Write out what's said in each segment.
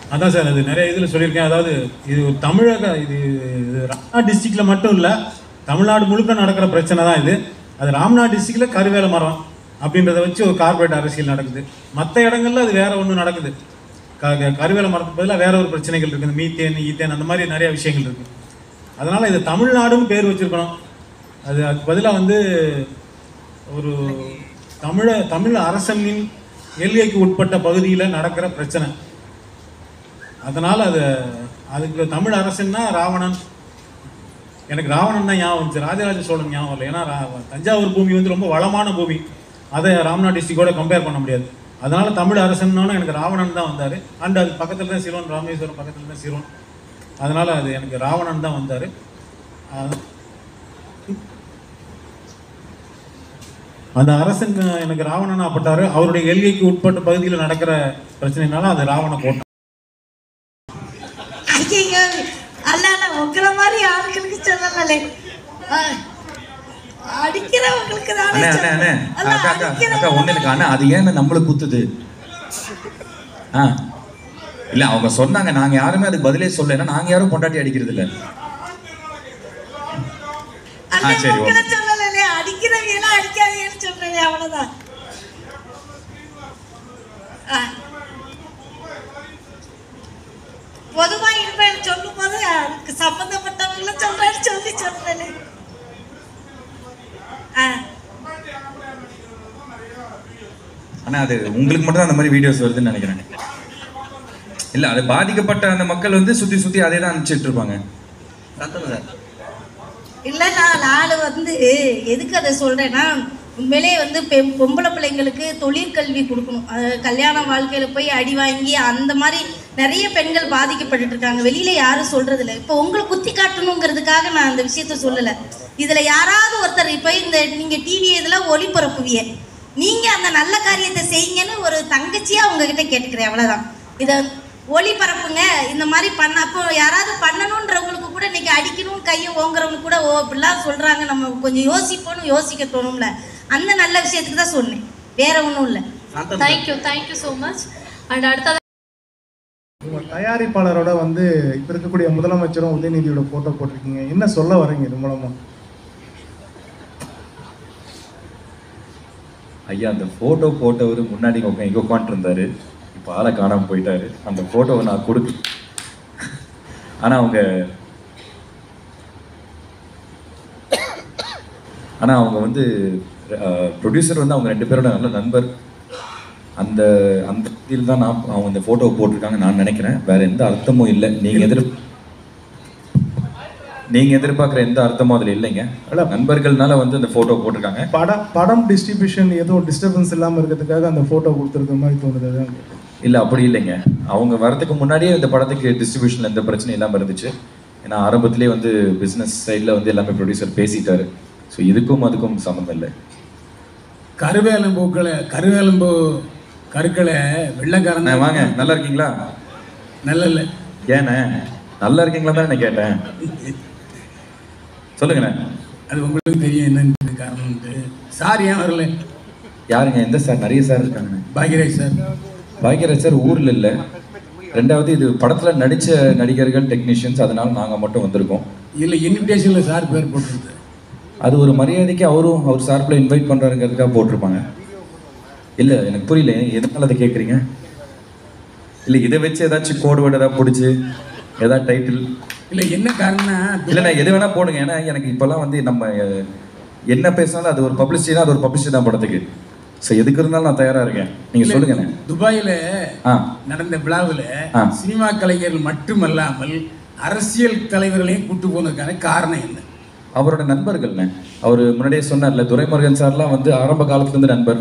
அதான் சார் அது நிறைய இதில் சொல்லியிருக்கேன் அதாவது இது ஒரு தமிழக இது இது ராம்நாத் டிஸ்ட்ரிக்டில் மட்டும் இல்லை தமிழ்நாடு முழுக்க நடக்கிற பிரச்சனை தான் இது அது ராம்நாத் டிஸ்ட்ரிக்டில் கருவேல மரம் அப்படின்றத வச்சு ஒரு கார்ப்பரேட் அரசியல் நடக்குது மற்ற இடங்கள்ல அது வேற ஒன்று நடக்குது க க- கருவேல மரத்துக்கு பதிலாக வேற ஒரு பிரச்சனைகள் இருக்குது மீத்தேன் ஈத்தேன் அந்த மாதிரி நிறைய விஷயங்கள் இருக்குது அதனால் இது தமிழ்நாடுன்னு பேர் வச்சிருக்கணும் அது அதுக்கு பதிலாக வந்து ஒரு தமிழ தமிழ் அரசனின் எல்கைக்கு உட்பட்ட பகுதியில் நடக்கிற பிரச்சனை அதனால் அது அதுக்கு தமிழ் அரசன்னா ராவணன் எனக்கு ராவணன் தான் ஞாபகம் வந்துச்சு ராஜராஜ சோழன் ஞாபகம் இல்லை ஏன்னா ரா- தஞ்சாவூர் பூமி வந்து ரொம்ப வளமான பூமி அதை ராம்நாத் டிஸ்ட்ரிக்டோட கம்பேர் பண்ண முடியாது அதனால தமிழ் அரசன்னாலும் எனக்கு ராவணன் தான் வந்தார் அண்ட் அது பக்கத்தில் தான் சிரோன் ராமேஸ்வரம் பக்கத்தில் தான் சிரோன் அதனால அது எனக்கு ராவணன் தான் வந்தார் அந்த அரசன் எனக்கு ராவணனா பட்டாரு அவருடைய எல்கைக்கு உட்பட்ட பகுதியில் நடக்கிற பிரச்சனைனால அது ராவண கோட்டம் ஐயோ அல்ல அல்ல உங்களை மாதிரி ஆளுங்களுக்கு சொல்லலே அடிக்கிறவங்களுக்கு தானே அண்ணே அண்ணே அண்ணே சொல்லணும். அல்ல, அக்கா அக்கா அக்கா அடிக்கிறவங்க ஒண்ணு இருக்கு அண்ணா அது ஏன் நம்மள குத்துது ஆ இல்ல அவங்க சொன்னாங்க நாங்க யாருமே அதுக்கு பதிலே சொல்லலைன்னா நாங்க யாரும் பொண்டாட்டி அடிக்கிறது இல்ல அல்ல, ஆ, சரி, உங்களை ஓகே. சொல்லலே அடிக்கிறவங்க எல்லாம் அடிக்காதீங்கன்னு சொல்றேன் அவ்வளவுதான் ஆ. பொதுவா இருப்பேன் சொல்லும் போது அதுக்கு சம்பந்தப்பட்டவங்கள சொல்றேன்னு சொல்லி சொல்றேன் ஆ ஆனா அது உங்களுக்கு மட்டும் தான் அந்த மாதிரி வீடியோஸ் வருதுன்னு நினைக்கிறேன் இல்ல அது பாதிக்கப்பட்ட அந்த மக்கள் வந்து சுத்தி சுத்தி அதே தான் அனுப்பிச்சிட்டு இருப்பாங்க இல்லை நான் நாலு வந்து எதுக்கு அதை சொல்கிறேன்னா உண்மையிலே வந்து பெண் பொம்பளை பிள்ளைங்களுக்கு தொழிற்கல்வி கொடுக்கணும் அது கல்யாண வாழ்க்கையில் போய் அடி வாங்கி அந்த மாதிரி நிறைய பெண்கள் பாதிக்கப்பட்டுட்டு இருக்காங்க வெளியில யாரும் சொல்றது இல்லை இப்போ உங்களை குத்தி காட்டணுங்கிறதுக்காக நான் அந்த விஷயத்த சொல்லலை இதில் யாராவது ஒருத்தர் இப்போ இந்த நீங்கள் டிவி இதில் ஒளிபரப்புவிய நீங்கள் அந்த நல்ல காரியத்தை செய்யுங்கன்னு ஒரு தங்கச்சியாக உங்ககிட்ட கேட்டுக்கிறேன் அவ்வளோதான் இதை ஒளிபரப்புங்க இந்த மாதிரி பண்ண அப்போ யாராவது பண்ணணுன்றவங்களுக்கு கூட இன்னைக்கு அடிக்கணும் கையை ஓங்குறவங்க கூட ஓ இப்படிலாம் சொல்றாங்க நம்ம கொஞ்சம் யோசிப்போம்னு யோசிக்க தோணும்ல அந்த நல்ல விஷயத்துக்கு தான் சொன்னேன் வேற ஒன்றும் இல்லை thank you thank you so much and அடுத்தது உங்க தயாரிப்பாளரோட வந்து இப்ப இருக்கக்கூடிய முதலமைச்சரும் உதயநிதியோட போட்டோ போட்டிருக்கீங்க என்ன சொல்ல வரீங்க இது மூலமா ஐயா அந்த போட்டோ போட்டவர் முன்னாடி உட்கா இங்கே உட்காந்துருந்தாரு இப்போ ஆளை காணாம போயிட்டாரு அந்த போட்டோவை நான் கொடுக்கு ஆனா அவங்க ஆனா அவங்க வந்து ப்ரொடியூசர் வந்து அவங்க ரெண்டு பேரோட நல்ல நண்பர் அந்த அந்த இதில் தான் நான் அவங்க இந்த போட்டோவை போட்டிருக்காங்க நான் நினைக்கிறேன் வேற எந்த அர்த்தமும் இல்லை நீங்க எதிர் நீங்க எதிர்பார்க்குற எந்த அர்த்தமும் அதுல இல்லைங்க நண்பர்கள்னால வந்து அந்த போட்டோ போட்டிருக்காங்க படம் படம் டிஸ்ட்ரிபியூஷன் எதுவும் டிஸ்டர்பன்ஸ் இல்லாம இருக்கிறதுக்காக அந்த போட்டோ கொடுத்துருக்க மாதிரி தோணுது அதான் இல்ல அப்படி இல்லைங்க அவங்க வரதுக்கு முன்னாடியே இந்த படத்துக்கு டிஸ்ட்ரிபியூஷன்ல எந்த பிரச்சனையும் இல்லாம இருந்துச்சு ஏன்னா ஆரம்பத்திலேயே வந்து பிசினஸ் சைடில் வந்து எல்லாமே ப்ரொடியூசர் பேசிட்டாரு ஸோ இதுக்கும் அதுக்கும் சம்மந்தம் இல்லை கருவேலம்பூக்களை கருவேலம்பூ கருக்களை வெள்ளைக்காரன் அண்ணே, வாங்க நல்லா இருக்கீங்களா நல்ல இல்லை ஏண்ணே நல்லா இருக்கீங்களா தான் நான் கேட்டேன் சொல்லுங்கண்ணே அது உங்களுக்கு தெரியும் என்னன்னு காரணம்ட்டு சார் ஏன் வரல யாருங்க எந்த சார் நிறைய சார் இருக்காங்கண்ணே பாக்யராஜ் சார் பாக்யராஜ் சார் ஊர்ல இல்லை ரெண்டாவது இது படத்துல நடிச்ச நடிகர்கள் டெக்னீஷியன்ஸ் அதனால நாங்க மட்டும் வந்திருக்கோம் இல்லை இன்விடேஷனில் சார் பேர் போட்டிருந்தது அது ஒரு மரியாதைக்கு அவரும் அவர் சார்பில் இன்வைட் பண்றாருங்கிறதுக்காக போட்டிருப்பாங்க இல்ல எனக்கு புரியல எதனால அதை கேட்குறீங்க இல்ல இதை வச்சு ஏதாச்சும் கோடு வேர்டு ஏதாவது பிடிச்சி ஏதாவது டைட்டில் இல்லை என்ன காரணம்னா இல்ல நான் எது வேணா போடுங்க ஏன்னா எனக்கு இப்பெல்லாம் வந்து நம்ம அஹ், என்ன பேசினாலும் அது ஒரு பப்ளிசிட்டினா அது ஒரு பப்ளிசிட்டி தான் படத்துக்கு ஸோ எதுக்கு இருந்தாலும் நான் தயாரா இருக்கேன் நீங்க சொல்லுங்கண்ணே துபாயில ஆ நடந்த விழாவில் ஆ. சினிமா கலைஞர்கள் மட்டுமல்லாமல் அரசியல் தலைவர்களையும் கூட்டு போனதுக்கான காரணம் என்ன அவரோட நண்பர்கள்ண்ணே அவர் முன்னாடியே சொன்னார்ல துரைமுருகன் சார்லாம் வந்து ஆரம்ப காலத்துல இருந்து நண்பர்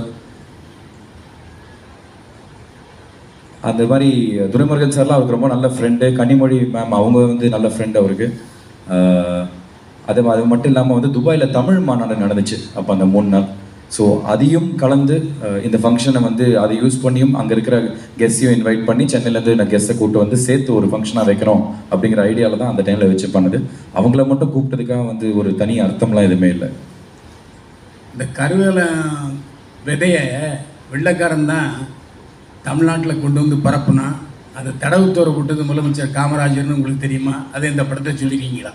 அந்த மாதிரி துரைமுருகன் சார்லாம் அவருக்கு ரொம்ப நல்ல ஃப்ரெண்டு கனிமொழி மேம் அவங்க வந்து நல்ல ஃப்ரெண்ட் அவருக்கு ஆஹ் அது அது மட்டும் இல்லாமல் வந்து துபாயில் தமிழ் மாநாடு நடந்துச்சு அப்போ அந்த மூணு நாள் ஸோ அதையும் கலந்து ஆஹ் இந்த ஃபங்க்ஷனை வந்து அதை யூஸ் பண்ணியும் அங்கே இருக்கிற கெஸ்டையும் இன்வைட் பண்ணி சென்னையிலேருந்து நான் கெஸ்ட்டை கூப்பிட்டு வந்து சேர்த்து ஒரு ஃபங்க்ஷனாக வைக்கிறோம் அப்படிங்கிற ஐடியாவில் தான் அந்த டைமில் வச்சு பண்ணது அவங்கள மட்டும் கூப்பிட்டதுக்காக வந்து ஒரு தனி அர்த்தம்லாம் எதுவுமே இல்லை இந்த கருவேல விதைய வெள்ளைக்காரன் தான் தமிழ்நாட்டில் கொண்டு வந்து பரப்புனா அந்த தடவுத்தோரை போட்டது முதலமைச்சர் காமராஜர்னு உங்களுக்கு தெரியுமா அதை இந்த படத்தை சொல்லிருக்கீங்களா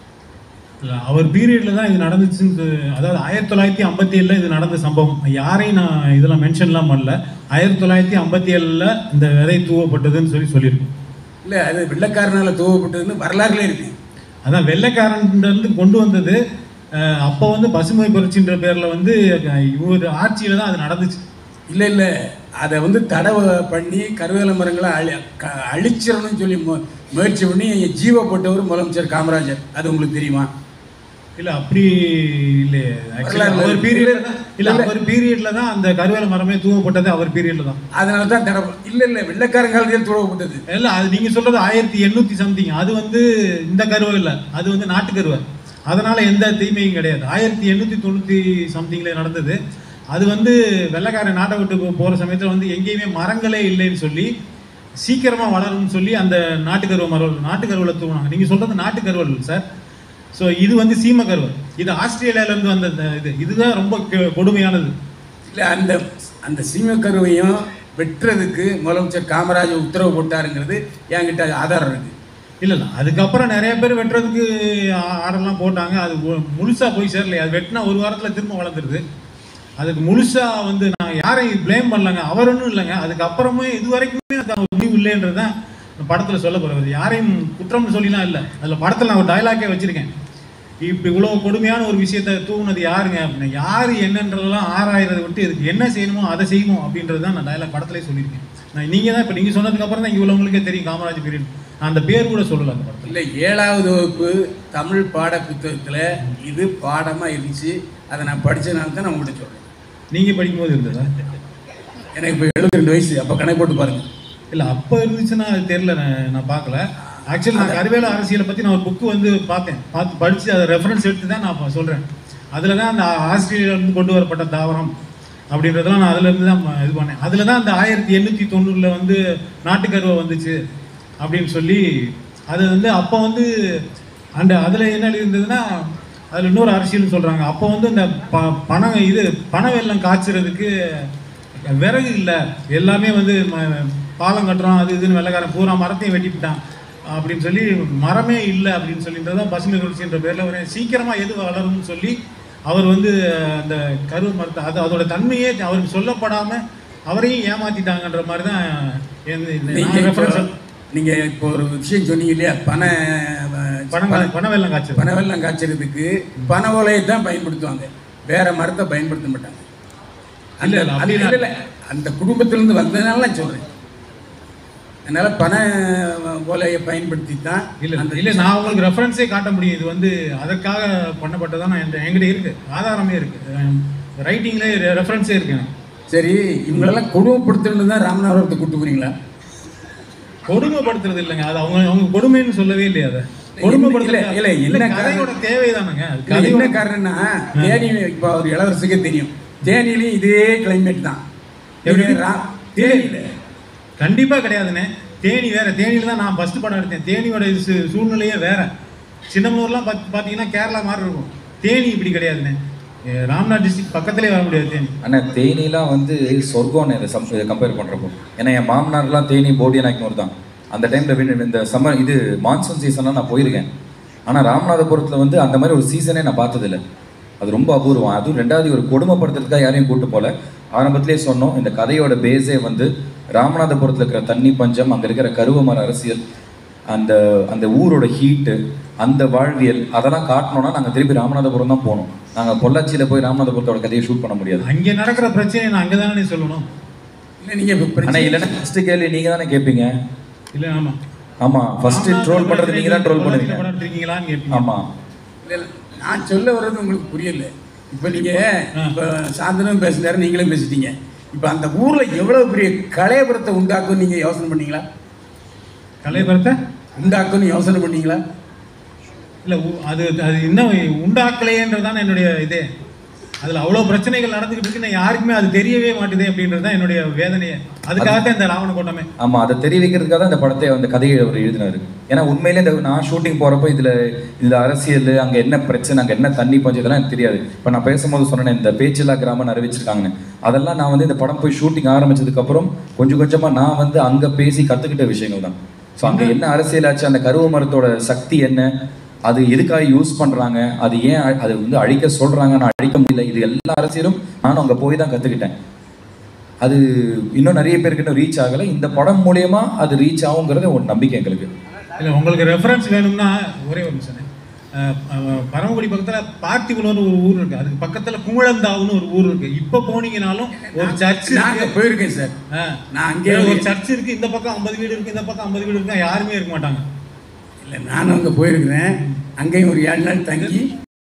இல்ல, அவர் பீரியட்ல தான் இது நடந்துச்சுன்னு சொ- அதாவது ஆயிரத்தி தொள்ளாயிரத்தி ஐம்பத்தி ஏழுல இது நடந்த சம்பவம் யாரையும் நான் இதெல்லாம் மென்ஷன்லாம் பண்ணல ஆயிரத்தி தொள்ளாயிரத்தி ஐம்பத்தி ஏழுல இந்த விதை தூவப்பட்டதுன்னு சொல்லி சொல்லியிருக்கோம் இல்லை அது வெள்ளக்காரனால துவப்பட்டதுன்னு வரலாறுல இருக்கு அதான் வெள்ளைக்காரன்லேருந்து கொண்டு வந்தது அஹ், அப்போ வந்து பசுமை புரட்சின்ற பேர்ல வந்து அஹ், இவர் ஆட்சியில தான் அது நடந்துச்சு இல்லை இல்லை அதை வந்து தடவை பண்ணி கருவேல மரங்களை அழி க அழிச்சிடணும்னு சொல்லி மு- முயற்சி பண்ணி ஜீவ போட்டவர் முதலமைச்சர் காமராஜர் அது உங்களுக்கு தெரியுமா இல்ல அப்படி இல்லையே Actually, வரலாறுல அவர் இருக்கு. பீரியட்ல தான் இல்ல இல்ல. அவர் பீரியட்ல தான் அந்த கருவேல மரமே தூவப்பட்டது அவர் பீரியட்ல தான் அதனால தான் தடவை இல்லை இல்லை வெள்ளக்காரங்காலத்தில் துவப்பட்டது இல்ல அது நீங்க சொல்றது ஆயிரத்தி எண்ணூத்தி சம்திங் அது வந்து இந்த கருவை இல்ல அது வந்து நாட்டு கருவை அதனால எந்த தீமையும் கிடையாது ஆயிரத்தி எண்ணூத்தி தொண்ணூத்தி சம்திங்ல நடந்தது அது வந்து வெள்ளைக்காரன் நாட்டை விட்டு போ- போற சமயத்துல வந்து எங்கேயுமே மரங்களே இல்லைன்னு சொல்லி சீக்கிரமா வளரும்னு சொல்லி அந்த நாட்டு கருவை மரம் நாட்டு கருவில் தூங்கினாங்க நீங்க சொல்றது நாட்டு கருவல் சார் ஸோ இது வந்து சீம கருவை இது ஆஸ்திரேலியால இருந்து வந்த இந்த இது இதுதான் ரொம்ப கெ- கொடுமையானது இல்லை அந்த அந்த சீமக்கருவையும் வெட்டுறதுக்கு முதலமைச்சர் காமராஜர் உத்தரவு போட்டாருங்கிறது என்கிட்ட ஆதாரம் இருக்கு இல்ல இல்ல அதுக்கப்புறம் நிறைய பேர் வெட்டுறதுக்கு ஆ- ஆர்டர்லாம் போட்டாங்க அது மு- முழுசா போய் சேரலையே அது வெட்டினா ஒரு வாரத்துல திரும்ப வளர்ந்துருது அதுக்கு முழுசா வந்து நான் யாரையும் ப்ளேம் பண்ணலங்க அவர் ஒன்றும் இல்லைங்க அதுக்கப்புறமே இது வரைக்குமே அது ஒரு முடிவு இல்லைன்றது தான் இந்த படத்துல சொல்ல போறது யாரையும் குற்றம்னு சொல்லிலாம் இல்லை அதுல படத்துல நான் ஒரு டைலாக்கே வச்சிருக்கேன் இப்படி இவ்வளவு கொடுமையான ஒரு விஷயத்த தூங்குனது யாருங்க அப்படின்னா யாரு என்னன்றதெல்லாம் ஆராயறதை விட்டு இதுக்கு என்ன செய்யணுமோ அதை செய்யணும் அப்படின்றது தான் நான் டைலாக் படத்திலே சொல்லியிருக்கேன் நான் நீங்க தான் இப்போ நீங்க சொன்னதுக்கு அப்புறம் தான் இவ்வளவு உங்களுக்கே தெரியும் காமராஜ் பீரியட் நான் அந்த பேர் கூட சொல்லல அந்த படத்துல இல்லை ஏழாவது வகுப்பு தமிழ் பாட புத்தகத்தில் இது பாடமாக இருந்துச்சு அதை நான் படித்தனால தான் நான் உங்கள்கிட்ட சொல்கிறேன் நீங்க படிக்கும்போது இருந்ததா எனக்கு இப்போ 72 வயசு அப்போ கணக்கு போட்டு பாருங்க இல்ல அப்ப இருந்துச்சுன்னா அது தெரியல நான் நான் பார்க்கல ஆக்சுவலி நான் கருவேல அரசியலை பத்தி நான் ஒரு புக்கு வந்து பார்த்தேன் பார்த்து படிச்சு அதை ரெஃபரன்ஸ் எடுத்து தான் நான் இப்ப சொல்றேன் அதுல தான் அந்த ஆஸ்திரேலியால இருந்து கொண்டு வரப்பட்ட தாவரம் அப்படின்றதெல்லாம் நான் அதுல இருந்து தான் ம- இது பண்ணேன் அதுல தான் அந்த ஆயிரத்தி எண்ணூத்தி தொண்ணூறுல வந்து நாட்டுக்கருவை வந்துச்சு அப்படின்னு சொல்லி அது வந்து அப்போ வந்து அந்த அதுல என்ன இருந்ததுன்னா அதுல இன்னொரு அரசியல்னு சொல்றாங்க அப்போ வந்து இந்த ப பணம் இது பண வெள்ளம் காய்ச்சறதுக்கு விறகு இல்லை எல்லாமே வந்து ம- பாலம் கட்டுறோம் அது இதுன்னு வெள்ளைக்காரன் பூரா மரத்தையும் வெட்டிவிட்டான் அப்படின்னு சொல்லி மரமே இல்லை அப்படின்னு சொல்லின்றதான் பசுமை புரட்சின்ற பேரில் ஒரு சீக்கிரமாக எது வளரும்னு சொல்லி அவர் வந்து அந்த கரு மரத்தை அது அதோட தன்மையே அவருக்கு சொல்லப்படாமல் அவரையும் ஏமாத்திட்டாங்கன்ற மாதிரி தான் இந்த- இந்த நீங்க நான் இப்போ reference- நீங்க இப்போ ஒரு விஷயம் சொன்னீங்க இல்லையா பனை பணம் பண வெள்ளம் காய்ச்சல் பனை வெள்ளம் காய்ச்சறதுக்கு பனை ஓலையை தான் பயன்படுத்துவாங்க வேற மரத்தை பயன்படுத்த மாட்டாங்க அந்த இல்ல, இல்ல, அந்த- அப்படிலாம் இல்ல, இல்ல, அந்த குடும்பத்திலிருந்து வந்ததுனால நான் சொல்றேன் அதனால பனை ஓலையை பயன்படுத்தி தான் இல்ல அந்த இல்ல நான் உங்களுக்கு ரெஃபரன்ஸே காட்ட முடியும் இது வந்து அதற்காக பண்ணப்பட்டதான் நான் என்கிட்ட- என்கிட்ட இருக்கு ஆதாரமே இருக்கு ரைட்டிங்ல ரெஃபரன்ஸே இருக்கு எனக்கு. சரி இவங்களெல்லாம் கொடுமைப்படுத்தணும்னு தான் ராமநாதபுரத்தை கூட்டு போறீங்களா கொடுமைப்படுத்துறது இல்லைங்க அது அவங்க அவங்க கொடுமைன்னு சொல்லவே இல்லையா அதை இல்ல, கொடுமைப்படுத்தல இல்ல, என்ன இல்ல காரணம்? கதையோட தேவைதானங்க அது இல்ல, கதையோட என்ன காரணம்னா தேனி இப்போ ஒரு இளவரசுக்கே தெரியும் தேனிலையும் இதே கிளைமேட் தான் எப்படி? இவங்க ரா- தேனியில கண்டிப்பா கிடையாதுண்ணே தேனி வேற தேனியில தான் நான் ஃபர்ஸ்ட் படம் எடுத்தேன் தேனியோட சு- சூழ்நிலையே வேற சின்னமனூர்லாம் பார்த்து பார்த்தீங்கன்னா கேரளா மாதிரி இருக்கும் தேனி இப்படி கிடையாதுண்ணே ஏ, ராம்நாத் டிஸ்ட்ரிக்ட் பக்கத்துலேயே வர முடியாது தேனி அண்ணா தேனிலாம் வந்து சொர்க்கம்னு இதை சம் இதை கம்பேர் பண்ணுறப்போ ஏன்னா என் மாமனார்லாம் தேனி போடியநாயக்கனூர் தான் அந்த டைமில் இந்த சம்மர் இது மான்சூன் சீசன்லாம் நான் போயிருக்கேன் ஆனால் ராமநாதபுரத்தில் வந்து அந்த மாதிரி ஒரு சீசனே நான் பார்த்ததில்ல அது ரொம்ப அபூர்வம் அதுவும் ரெண்டாவது ஒரு கொடுமைப்படுத்துறதுக்காக யாரையும் கூட்டு போல ஆரம்பத்திலே சொன்னோம் இந்த கதையோட பேஸே வந்து ராமநாதபுரத்தில் இருக்கிற தண்ணி பஞ்சம் அங்கே இருக்கிற கருவமர அரசியல் அந்த அந்த ஊரோட ஹீட்டு அந்த வாழ்வியல் அதெல்லாம் காட்டணும்னா நாங்கள் திருப்பி ராமநாதபுரம் தான் போகணும் நாங்கள் பொள்ளாச்சியில் போய் ராமநாதபுரத்தோட கதையை ஷூட் பண்ண முடியாது அங்கே நடக்கிற பிரச்சனையை நான் அங்கே தானே சொல்லணும் இல்லை நீங்க இப்ப ஆனா பிரச்சனை இல்லைன்னா ஃபர்ஸ்ட் கேள்வி நீங்க தானே கேட்பீங்க இல்லை ஆமா ஆமா ஃபர்ஸ்ட் ட்ரோல் பண்றது நீங்க தான் ட்ரோல் பண்ணுவீங்க படம் இருக்கீங்களான்னு கேட்பீங்க ஆமா இல்ல, இல்ல, நான் சொல்ல வர்றது உங்களுக்கு புரியல இப்போ நீங்க இப்போ சாந்தனும் பேசினாரு நீங்களும் பேசிட்டீங்க இப்போ அந்த ஊர்ல எவ்வளவு பெரிய கலையபுரத்தை உண்டாக்கும் நீங்க யோசனை பண்ணீங்களா கலைபரத்தை உண்டாக்கும்னு யோசனை பண்ணீங்களா இல்லை அது அது இன்னும் உண்டாக்கலையேன்றது தானே என்னுடைய இதே அதில் அவ்வளோ பிரச்சனைகள் நடந்துகிட்டு இருக்கு நான் யாருக்குமே அது தெரியவே மாட்டுதே அப்படின்றது தான் என்னுடைய வேதனையே அதுக்காக தான் இந்த ராவண கூட்டமே ஆமா அதை தெரிவிக்கிறதுக்காக தான் இந்த படத்தை அந்த கதையை அவர் எழுதினாரு ஏன்னா உண்மையிலே இந்த நான் ஷூட்டிங் போறப்போ இதுல இதுல அரசியல் அங்க என்ன பிரச்சனை அங்க என்ன தண்ணி பஞ்சம் இதெல்லாம் எனக்கு தெரியாது இப்போ நான் பேசும்போது சொன்னேன் இந்த பேச்சில்லா கிராமம் அறிவிச்சிருக்காங்கன்னு அதெல்லாம் நான் வந்து இந்த படம் போய் ஷூட்டிங் ஆரம்பிச்சதுக்கு அப்புறம் கொஞ்சம் கொஞ்சமா நான் வந்து அங்க பேசி கத்துக்கிட்ட விஷயங்கள் தான் ஸோ அங்க என்ன அரசியல் ஆச்சு அந்த கருவ மரத்தோட சக்தி என்ன அது எதுக்காக யூஸ் பண்றாங்க அது ஏன் அ- அது வந்து அழிக்க சொல்றாங்க நான் அழிக்க முடியல இது எல்லா அரசியலும் நானும் அங்க போய் தான் கத்துக்கிட்டேன் அது இன்னும் நிறைய பேருக்கு இன்னும் ரீச் ஆகலை இந்த படம் மூலியமா அது ரீச் ஆகுங்கிறது ஒரு நம்பிக்கை எங்களுக்கு இல்லை உங்களுக்கு ரெஃபரன்ஸ் வேணும்னா ஒரே ஒரு நிமிஷம் அஹ், அஹ், பரமக்குடி பக்கத்தில் பார்த்திபுலம்னு ஒரு ஊர் இருக்கு அதுக்கு பக்கத்தில் குமுழந்தாவுன்னு ஒரு ஊர் இருக்கு இப்போ போனீங்கனாலும் ஒரு சர்ச் நான் அங்க போயிருக்கேன் சார் நான் அங்கே ஒரு சர்ச் இருக்கு இந்த பக்கம் ஐம்பது வீடு இருக்கு இந்த பக்கம் ஐம்பது வீடு இருக்கு யாருமே இருக்க மாட்டாங்க இல்லை நானும் அங்கே போயிருக்கிறேன் அங்கேயும் ஒரு ஏழு நாள் தங்கி